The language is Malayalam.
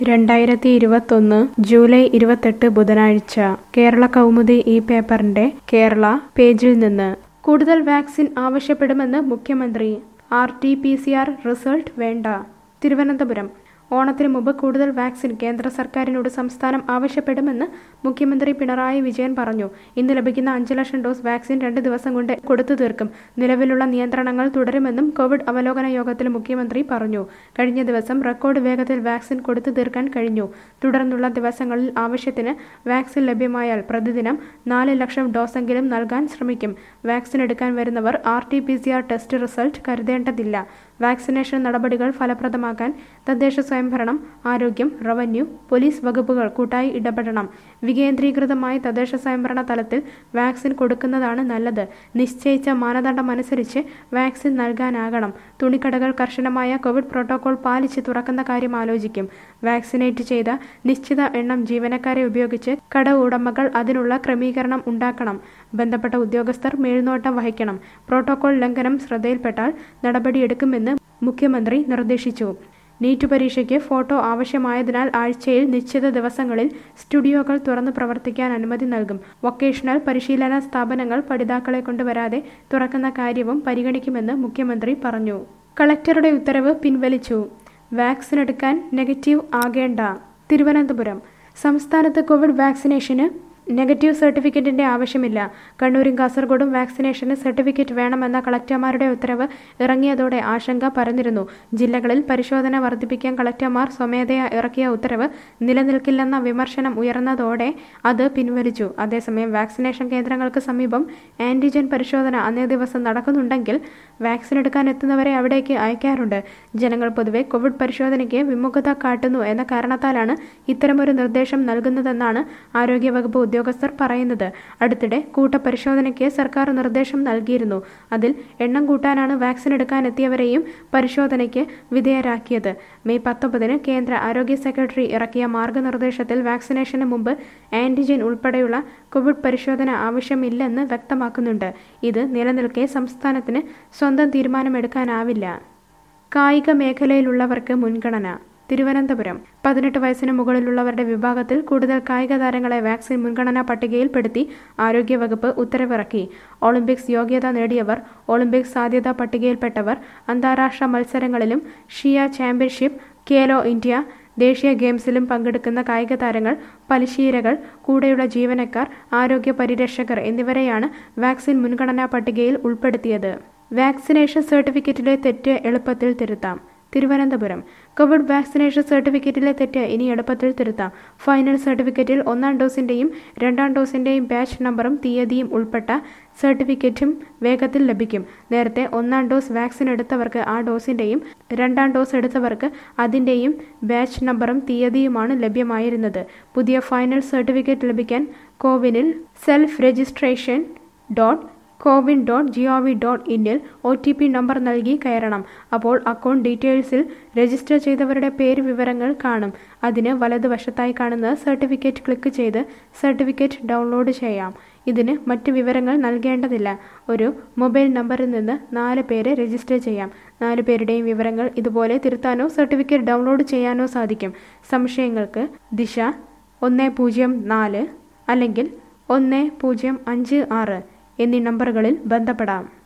രണ്ടായിരത്തി ഇരുപത്തൊന്ന് ജൂലൈ ഇരുപത്തെട്ട് ബുധനാഴ്ച കേരള കൗമുദി ഈ പേപ്പറിന്റെ കേരള പേജിൽ നിന്ന് കൂടുതൽ വാക്സിൻ ആവശ്യപ്പെടുമെന്ന് മുഖ്യമന്ത്രി R T P C R result വേണ്ട തിരുവനന്തപുരം ഓണത്തിന് മുമ്പ് കൂടുതൽ വാക്സിൻ കേന്ദ്ര സർക്കാരിനോട് സംസ്ഥാനം ആവശ്യപ്പെടുമെന്ന് മുഖ്യമന്ത്രി പിണറായി വിജയൻ പറഞ്ഞു ഇന്ന് ലഭിക്കുന്ന അഞ്ച് ലക്ഷം ഡോസ് വാക്സിൻ രണ്ട് ദിവസം കൊണ്ട് കൊടുത്തു തീർക്കും നിലവിലുള്ള നിയന്ത്രണങ്ങൾ തുടരുമെന്നും കോവിഡ് അവലോകന യോഗത്തിൽ മുഖ്യമന്ത്രി പറഞ്ഞു കഴിഞ്ഞ ദിവസം റെക്കോർഡ് വേഗത്തിൽ വാക്സിൻ കൊടുത്തു തീർക്കാൻ കഴിഞ്ഞു തുടർന്നുള്ള ദിവസങ്ങളിൽ ആവശ്യത്തിന് വാക്സിൻ ലഭ്യമായാൽ പ്രതിദിനം നാല് ലക്ഷം ഡോസെങ്കിലും നൽകാൻ ശ്രമിക്കും വാക്സിൻ എടുക്കാൻ വരുന്നവർ R T P C R test result കരുതേണ്ടതില്ല വാക്സിനേഷൻ നടപടികൾ ഫലപ്രദമാക്കാൻ തദ്ദേശ സ്വയംഭരണം ആരോഗ്യം റവന്യൂ പോലീസ് വകുപ്പുകൾ കൂട്ടായി ഇടപെടണം വികേന്ദ്രീകൃതമായി തദ്ദേശ സ്വയംഭരണ തലത്തിൽ വാക്സിൻ കൊടുക്കുന്നതാണ് നല്ലത് നിശ്ചയിച്ച മാനദണ്ഡമനുസരിച്ച് വാക്സിൻ നൽകാനാകണം തുണിക്കടകൾ കർശനമായ കോവിഡ് പ്രോട്ടോകോൾ പാലിച്ച് തുറക്കുന്ന കാര്യം ആലോചിക്കും വാക്സിനേറ്റ് ചെയ്ത നിശ്ചിത എണ്ണം ജീവനക്കാരെ ഉപയോഗിച്ച് കട ഉടമകൾ അതിനുള്ള ക്രമീകരണം ഉണ്ടാക്കണം ബന്ധപ്പെട്ട ഉദ്യോഗസ്ഥർ മേൽനോട്ടം വഹിക്കണം പ്രോട്ടോകോൾ ലംഘനം ശ്രദ്ധയിൽപ്പെട്ടാൽ നടപടിയെടുക്കുമെന്ന് മുഖ്യമന്ത്രി നിർദ്ദേശിച്ചു നീറ്റ് പരീക്ഷയ്ക്ക് ഫോട്ടോ ആവശ്യമായതിനാൽ ആഴ്ചയിൽ നിശ്ചിത ദിവസങ്ങളിൽ സ്റ്റുഡിയോകൾ തുറന്ന് പ്രവർത്തിക്കാൻ അനുമതി നൽകും വൊക്കേഷണൽ പരിശീലന സ്ഥാപനങ്ങൾ പഠിതാക്കളെ കൊണ്ടുവരാതെ തുറക്കുന്ന കാര്യവും പരിഗണിക്കുമെന്ന് മുഖ്യമന്ത്രി പറഞ്ഞു കളക്ടറുടെ ഉത്തരവ് പിൻവലിച്ചു വാക്സിൻ എടുക്കാൻ നെഗറ്റീവ് ആകേണ്ട തിരുവനന്തപുരം സംസ്ഥാനത്ത് കോവിഡ് വാക്സിനേഷന് നെഗറ്റീവ് സർട്ടിഫിക്കറ്റിന്റെ ആവശ്യമില്ല കണ്ണൂരും കാസർഗോഡും വാക്സിനേഷന് സർട്ടിഫിക്കറ്റ് വേണമെന്ന കളക്ടർമാരുടെ ഉത്തരവ് ഇറങ്ങിയതോടെ ആശങ്ക പരന്നിരുന്നു ജില്ലകളിൽ പരിശോധന വർദ്ധിപ്പിക്കാൻ കളക്ടർമാർ സ്വമേധയാ ഇറക്കിയ ഉത്തരവ് നിലനിൽക്കില്ലെന്ന വിമർശനം ഉയർന്നതോടെ അത് പിൻവലിച്ചു അതേസമയം വാക്സിനേഷൻ കേന്ദ്രങ്ങൾക്ക് സമീപം ആന്റിജൻ പരിശോധന അന്നേ ദിവസം നടക്കുന്നുണ്ടെങ്കിൽ വാക്സിൻ എടുക്കാൻ എത്തുന്നവരെ അവിടേക്ക് അയക്കാറുണ്ട് ജനങ്ങൾ പൊതുവെ കോവിഡ് പരിശോധനയ്ക്ക് വിമുഖത കാട്ടുന്നു എന്ന കാരണത്താലാണ് ഇത്തരമൊരു നിർദ്ദേശം നൽകുന്നതെന്നാണ് ആരോഗ്യവകുപ്പ് ഉദ്യോഗസ്ഥർ പറയുന്നത് അടുത്തിടെ കൂട്ടപരിശോധനയ്ക്ക് സർക്കാർ നിർദ്ദേശം നൽകിയിരുന്നു അതിൽ എണ്ണം കൂട്ടാനാണ് വാക്സിൻ എടുക്കാൻ എത്തിയവരെയും പരിശോധനയ്ക്ക് വിധേയരാക്കിയത് മെയ് പത്തൊമ്പതിന് കേന്ദ്ര ആരോഗ്യ സെക്രട്ടറി ഇറക്കിയ മാർഗനിർദ്ദേശത്തിൽ വാക്സിനേഷന് മുമ്പ് ആന്റിജൻ ഉൾപ്പെടെയുള്ള കോവിഡ് പരിശോധന ആവശ്യമില്ലെന്ന് വ്യക്തമാക്കുന്നുണ്ട് ഇത് നിലനിൽക്കെ സംസ്ഥാനത്തിന് സ്വന്തം തീരുമാനമെടുക്കാനാവില്ല കായിക മേഖലയിലുള്ളവർക്ക് മുൻഗണന തിരുവനന്തപുരം പതിനെട്ട് വയസ്സിന് മുകളിലുള്ളവരുടെ വിഭാഗത്തിൽ കൂടുതൽ കായിക താരങ്ങളെ വാക്സിൻ മുൻഗണനാ പട്ടികയിൽപ്പെടുത്തി ആരോഗ്യവകുപ്പ് ഉത്തരവിറക്കി ഒളിമ്പിക്സ് യോഗ്യത നേടിയവർ ഒളിമ്പിക്സ് സാധ്യതാ പട്ടികയിൽപ്പെട്ടവർ അന്താരാഷ്ട്ര മത്സരങ്ങളിലും ഷിയ ചാമ്പ്യൻഷിപ്പ് കേലോ ഇന്ത്യ ദേശീയ ഗെയിംസിലും പങ്കെടുക്കുന്ന കായിക താരങ്ങൾ പരിശീലകർ കൂടെയുള്ള ജീവനക്കാർ ആരോഗ്യ പരിരക്ഷകർ എന്നിവരെയാണ് വാക്സിൻ മുൻഗണനാ പട്ടികയിൽ ഉൾപ്പെടുത്തിയത് വാക്സിനേഷൻ സർട്ടിഫിക്കറ്റിലെ തെറ്റ് എളുപ്പത്തിൽ തിരുത്താം തിരുവനന്തപുരം കോവിഡ് വാക്സിനേഷൻ സർട്ടിഫിക്കറ്റിലെ തെറ്റ് ഇനി എളുപ്പത്തിൽ തിരുത്താം ഫൈനൽ സർട്ടിഫിക്കറ്റിൽ ഒന്നാം ഡോസിന്റെയും രണ്ടാം ഡോസിന്റെയും ബാച്ച് നമ്പറും തീയതിയും ഉൾപ്പെട്ട സർട്ടിഫിക്കറ്റും വേഗത്തിൽ ലഭിക്കും നേരത്തെ ഒന്നാം ഡോസ് വാക്സിൻ എടുത്തവർക്ക് ആ ഡോസിന്റെയും രണ്ടാം ഡോസ് എടുത്തവർക്ക് അതിന്റെയും ബാച്ച് നമ്പറും തീയതിയുമാണ് ലഭ്യമായിരുന്നത് പുതിയ ഫൈനൽ സർട്ടിഫിക്കറ്റ് ലഭിക്കാൻ കോവിനിൽ self registration dot CoWIN dot G O V dot ഇന്നിൽ ഒ ടി പി നമ്പർ നൽകി കയറണം അപ്പോൾ അക്കൗണ്ട് ഡീറ്റെയിൽസിൽ രജിസ്റ്റർ ചെയ്തവരുടെ പേര് വിവരങ്ങൾ കാണും അതിന് വലതുവശത്തായി കാണുന്ന സർട്ടിഫിക്കറ്റ് ക്ലിക്ക് ചെയ്ത് സർട്ടിഫിക്കറ്റ് ഡൗൺലോഡ് ചെയ്യാം ഇതിന് മറ്റ് വിവരങ്ങൾ നൽകേണ്ടതില്ല ഒരു മൊബൈൽ നമ്പറിൽ നിന്ന് നാല് പേര് രജിസ്റ്റർ ചെയ്യാം നാല് പേരുടെയും വിവരങ്ങൾ ഇതുപോലെ തിരുത്താനോ സർട്ടിഫിക്കറ്റ് ഡൗൺലോഡ് ചെയ്യാനോ സാധിക്കും സംശയങ്ങൾക്ക് ദിശ ഒന്ന് പൂജ്യം നാല് അല്ലെങ്കിൽ ഒന്ന് പൂജ്യം അഞ്ച് ആറ് എന്നീ നമ്പറുകളിൽ ബന്ധപ്പെടാം